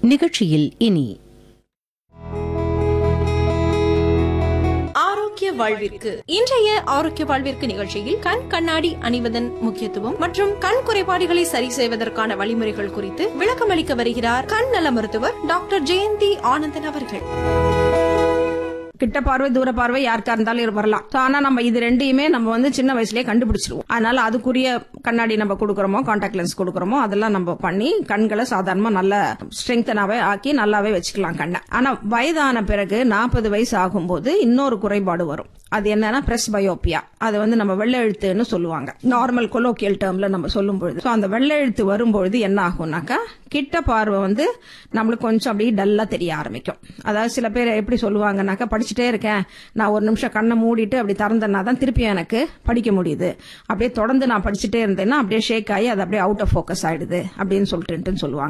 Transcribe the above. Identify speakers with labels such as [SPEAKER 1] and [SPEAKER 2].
[SPEAKER 1] நிகழ்ச்சியில் இனி
[SPEAKER 2] ஆரோக்கிய வாழ்விற்கு இன்றைய ஆரோக்கிய வாழ்விற்கு நிகழ்ச்சியில் கண் கண்ணாடி அணிவதன் முக்கியத்துவம் மற்றும் கண் குறைபாடுகளை சரி செய்வதற்கான வழிமுறைகள் குறித்து விளக்கமளிக்க வருகிறார் கண் நல மருத்துவர் டாக்டர் ஜெயந்தி ஆனந்தன் அவர்கள்
[SPEAKER 3] கிட்ட பார்வை தூர பார்வை யாருக்கா இருந்தாலும் இரு- வரலாம் So, ஆனா நம்ம இது ரெண்டையுமே நம்ம வந்து சின்ன வயசுலயே கண்டுபிடிச்சிருவோம் அதனால அதுக்குரிய கண்ணாடி நம்ம கொடுக்கறோமோ கான்டாக்ட் லென்ஸ் கொடுக்கறோமோ அதெல்லாம் நம்ம பண்ணி கண்களை சாதாரணமா நல்ல ஸ்ட்ரெங்தனாவே ஆக்கி நல்லாவே வச்சுக்கலாம் கண்ணை ஆனா வயதான பிறகு நாற்பது வயசு ஆகும்போது இன்னொரு குறைபாடு வரும் அது என்னன்னா பிரஸ் பயோப்பியா அது வந்து நம்ம வெள்ளை எழுத்துன்னு சொல்லுவாங்க நார்மல் கொலோக்கியல் டேர்ம்ல நம்ம சொல்லும் பொழுது So, அந்த வெள்ளை எழுத்து வரும்பொழுது என்ன ஆகும்னாக்கா கிட்ட பார்வை வந்து நம்மளுக்கு கொஞ்சம் அப்படியே டல்லா தெரிய ஆரம்பிக்கும் அதாவது சில பேர் எப்படி சொல்லுவாங்கனாக்கா படிச்சுட்டே இருக்கேன் நான் ஒரு நிமிஷம் கண்ணை மூடிட்டு அப்படி திறந்தேன்னா தான் திருப்பி எனக்கு படிக்க முடியுது அப்படியே தொடர்ந்து நான் படிச்சுட்டே இருந்தேன்னா அப்படியே ஷேக் ஆகி அது அப்படியே அவுட் ஆஃப் ஃபோக்கஸ் ஆயிடுது அப்படின்னு சொல்லிட்டுன்னு சொல்லுவாங்க